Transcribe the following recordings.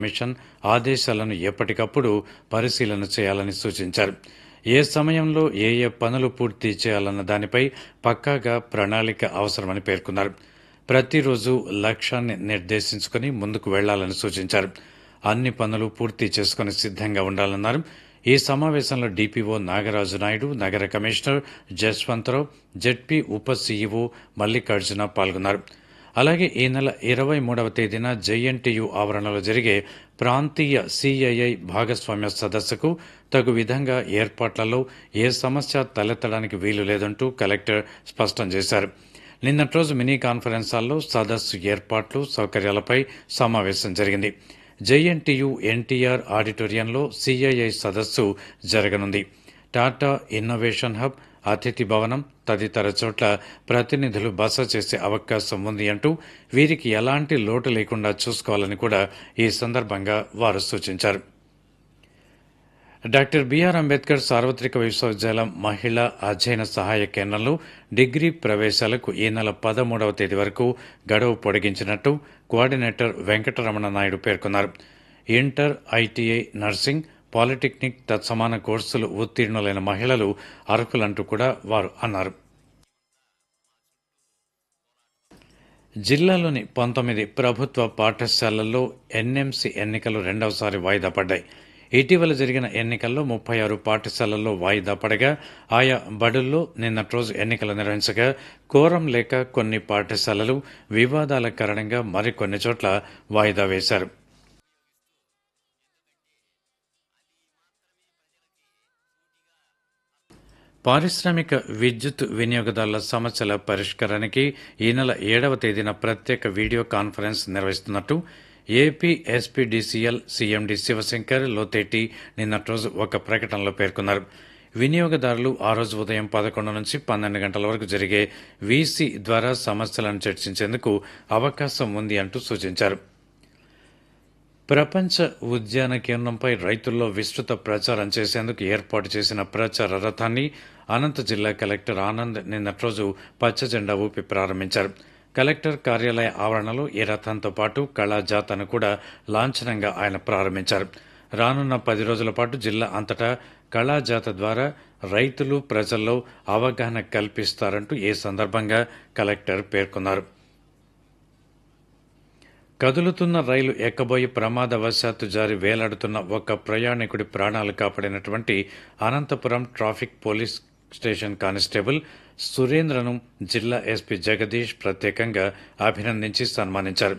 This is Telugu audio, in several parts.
కమిషన్ ఆదేశాలను ఎప్పటికప్పుడు పరిశీలన చేయాలని సూచించారు ఏ సమయంలో ఏ ఏ పనులు పూర్తి చేయాలన్న దానిపై పక్కాగా ప్రణాళిక అవసరమని పేర్కొన్నారు ప్రతిరోజు లక్ష్యాన్ని నిర్దేశించుకుని ముందుకు వెళ్లాలని సూచించారు అన్ని పనులు పూర్తి చేసుకుని సిద్ధంగా ఉండాలన్నారు ఈ సమావేశంలో డిపిఓ నాగరాజు నాయుడు నగర కమిషనర్ జస్వంతరావు జెడ్పీ ఉప సీఈఓ మల్లికార్జున పాల్గొన్నారు అలాగే ఈ నెల ఇరవై మూడవ తేదీన జేఎన్టీయు ఆవరణలో జరిగే ప్రాంతీయ సిఐఐ భాగస్వామ్య సదస్సుకు తగు విధంగా ఏర్పాట్లలో ఏ సమస్య తలెత్తడానికి వీలు లేదంటూ కలెక్టర్ స్పష్టం చేశారు నిన్నటి రోజు మినీ కాన్ఫరెన్స్ హాల్లో సదస్సు ఏర్పాట్లు సౌకర్యాలపై సమావేశం జరిగింది జేఎన్టీయు ఎన్టీఆర్ ఆడిటోరియంలో సిఐఐ సదస్సు జరగనుంది టాటా ఇన్నోవేషన్ హబ్ అతిథి భవనం తదితర చోట్ల ప్రతినిధులు బస చేసే అవకాశం ఉంది అంటూ వీరికి ఎలాంటి లోటు లేకుండా చూసుకోవాలని కూడా ఈ సందర్భంగా వారు సూచించారు డాక్టర్ బిఆర్ అంబేద్కర్ సార్వత్రిక విశ్వవిద్యాలయం మహిళా అధ్యయన సహాయ కేంద్రంలో డిగ్రీ ప్రవేశాలకు ఈ నెల పదమూడవ తేదీ వరకు గడువు పొడిగించినట్టు కోఆర్డినేటర్ వెంకటరమణ నాయుడు పేర్కొన్నారు ఇంటర్ ఐటీఐ నర్సింగ్ పాలిటెక్నిక్ తత్సమాన కోర్సులు ఉత్తీర్ణులైన మహిళలు అర్హులంటూ కూడా వారు అన్నారు జిల్లాలోని పంతొమ్మిది ప్రభుత్వ పాఠశాలల్లో ఎన్ఎంసీ ఎన్నికలు రెండవసారి వాయిదా పడ్డాయి ఇటీవల జరిగిన ఎన్నికల్లో ముప్పై ఆరు పాఠశాలల్లో వాయిదా పడగా ఆయా బడుల్లో నిన్నటి రోజు ఎన్నికలు నిర్వహించగా కోరం లేక కొన్ని పాఠశాలలు వివాదాల కారణంగా మరికొన్ని చోట్ల వాయిదా వేశారు పారిశ్రామిక విద్యుత్ వినియోగదారుల సమస్యల పరిష్కారానికి ఈ నెల ఏడవ తేదీన ప్రత్యేక వీడియో కాన్ఫరెన్స్ నిర్వహిస్తున్నట్టు AP SPDCL CMD Sivashankar Lotheti నిన్నటి రోజు ఒక ప్రకటనలో పేర్కొన్నారు వినియోగదారులు ఆ రోజు ఉదయం పదకొండు నుంచి పన్నెండు గంటల వరకు జరిగే వీసీ ద్వారా సమస్యలను చర్చించేందుకు అవకాశం ఉంది అంటూ సూచించారు ప్రపంచ ఉద్యాన కేంద్రంపై రైతుల్లో విస్తృత ప్రచారం చేసేందుకు ఏర్పాటు చేసిన ప్రచార రథాన్ని అనంత జిల్లా కలెక్టర్ ఆనంద్ నిన్నటి రోజు పచ్చజెండా ఊపి ప్రారంభించారు కలెక్టర్ కార్యాలయ ఆవరణలో ఈ రథంతో పాటు కళాజాతను కూడా లాంఛనంగా ఆయన ప్రారంభించారు రానున్న పది రోజుల పాటు జిల్లా అంతటా కళాజాత ద్వారా రైతులు ప్రజల్లో అవగాహన కల్పిస్తారంటూ ఈ సందర్భంగా కలెక్టర్ పేర్కొన్నారు కదులుతున్న రైలు ఎక్కబోయి ప్రమాదవశాత్తు జారి వేలాడుతున్న ఒక ప్రయాణికుడి ప్రాణాలు కాపాడినటువంటి Anantapuram traffic police station constable సురేంద్రను జిల్లా ఎస్పీ జగదీష్ ప్రత్యేకంగా అభినందించి సన్మానించారు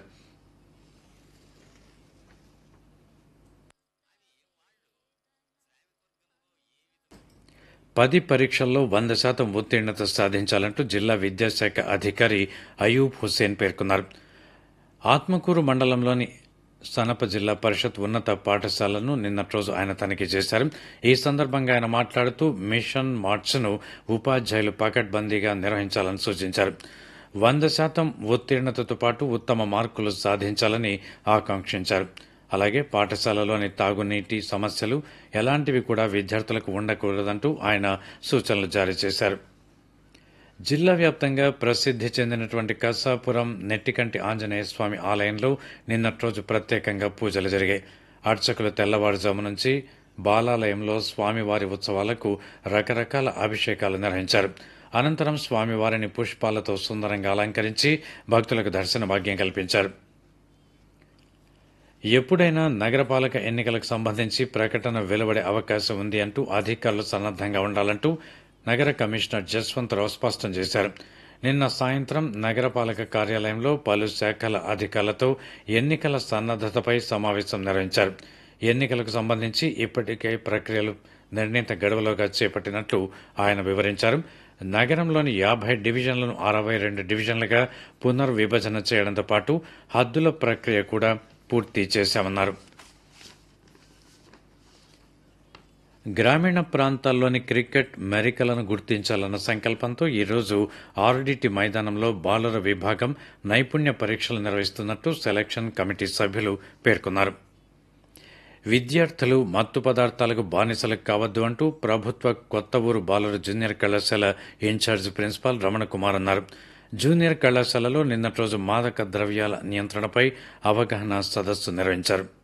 పది పరీక్షల్లో వంద శాతం ఉత్తీర్ణత సాధించాలంటూ జిల్లా విద్యాశాఖ అధికారి అయూబ్ హుస్సేన్ పేర్కొన్నారు ఆత్మకూరు మండలంలోని సనప జిల్లా పరిషత్ ఉన్నత పాఠశాలను నిన్నటి రోజు ఆయన తనిఖీ చేశారు ఈ సందర్భంగా ఆయన మాట్లాడుతూ మిషన్ మార్చ్ను ఉపాధ్యాయులు పకడ్బందీగా నిర్వహించాలని సూచించారు వంద శాతం ఉత్తీర్ణతతో పాటు ఉత్తమ మార్కులు సాధించాలని ఆకాంక్షించారు అలాగే పాఠశాలలోని తాగునీటి సమస్యలు ఎలాంటివి కూడా విద్యార్థులకు ఉండకూడదంటూ ఆయన సూచనలు జారీ చేశారు జిల్లా వ్యాప్తంగా ప్రసిద్ధి చెందినటువంటి కసాపురం నెట్టికంటి ఆంజనేయ స్వామి ఆలయంలో నిన్నటి రోజు ప్రత్యేకంగా పూజలు జరిగాయి అర్చకులు తెల్లవారుజాము నుంచి బాలాలయంలో స్వామివారి ఉత్సవాలకు రకరకాల అభిషేకాలు నిర్వహించారు అనంతరం స్వామివారిని పుష్పాలతో సుందరంగా అలంకరించి భక్తులకు దర్శన భాగ్యం కల్పించారు ఎప్పుడైనా నగరపాలక ఎన్నికలకు సంబంధించి ప్రకటన వెలువడే అవకాశం ఉంది అంటూ అధికారులు సన్నద్దంగా ఉండాలంటూ నగర కమిషనర్ జస్వంతరావు స్పష్టం చేశారు నిన్న సాయంత్రం నగరపాలక కార్యాలయంలో పలు శాఖల అధికారులతో ఎన్నికల సన్నద్దతపై సమావేశం నిర్వహించారు ఎన్నికలకు సంబంధించి ఇప్పటికే ప్రక్రియలు నిర్ణీత గడువులోగా చేపట్టినట్లు ఆయన వివరించారు నగరంలోని యాభై డివిజన్లను అరవై రెండు డివిజన్లుగా పునర్విభజన చేయడంతో పాటు హద్దుల ప్రక్రియ కూడా పూర్తి చేశామన్నారు గ్రామీణ ప్రాంతాల్లోని క్రికెట్ మెరికలను గుర్తించాలన్న సంకల్పంతో ఈరోజు ఆర్డిటి మైదానంలో బాలుర విభాగం నైపుణ్య పరీక్షలు నిర్వహిస్తున్నట్టు సెలక్షన్ కమిటీ సభ్యులు పేర్కొన్నారు విద్యార్థులు మత్తు పదార్థాలకు బానిసలు కావద్దు అంటూ ప్రభుత్వ కొత్త ఊరు బాలుర జూనియర్ కళాశాల ఇన్ఛార్జ్ ప్రిన్సిపాల్ రమణ కుమార్ అన్నారు జూనియర్ కళాశాలలో నిన్నటి రోజు మాదక ద్రవ్యాల నియంత్రణపై అవగాహన సదస్సు నిర్వహించారు